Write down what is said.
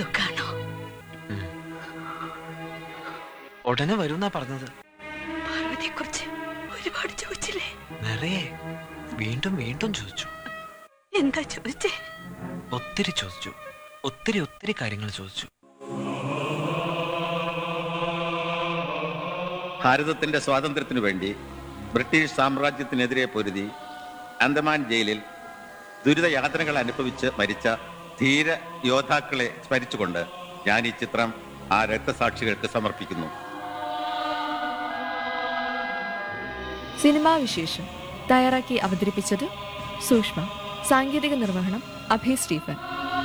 സുഖാണോ ഉടനെ വരുന്നാ പറഞ്ഞത് പാർവതിയെ കുറിച്ച് ഒരുപാട് ചോദിച്ചില്ലേ നിറയെ വീണ്ടും വീണ്ടും ചോദിച്ചു എന്താ ചോദിച്ചേ ഒത്തിരി ചോദിച്ചു ഒത്തിരി ഒത്തിരി കാര്യങ്ങൾ ചോദിച്ചു ഭാരതത്തിന്റെ സ്വാതന്ത്ര്യത്തിനു വേണ്ടി ബ്രിട്ടീഷ് സാമ്രാജ്യത്തിനെതിരെ പൊരുതി അന്തമാൻ ജയിലിൽ ദുരിതയാതനകൾ അനുഭവിച്ച് മരിച്ച ധീര യോദ്ധാക്കളെ സ്മരിച്ചുകൊണ്ട് ഞാൻ ഈ ചിത്രം ആ രക്തസാക്ഷികൾക്ക് സമർപ്പിക്കുന്നു സിനിമാ വിശേഷം തയ്യാറാക്കി അവതരിപ്പിച്ചത് സൂക്ഷ്മ സാങ്കേതിക നിർവഹണം അഭയ് സ്റ്റീഫൻ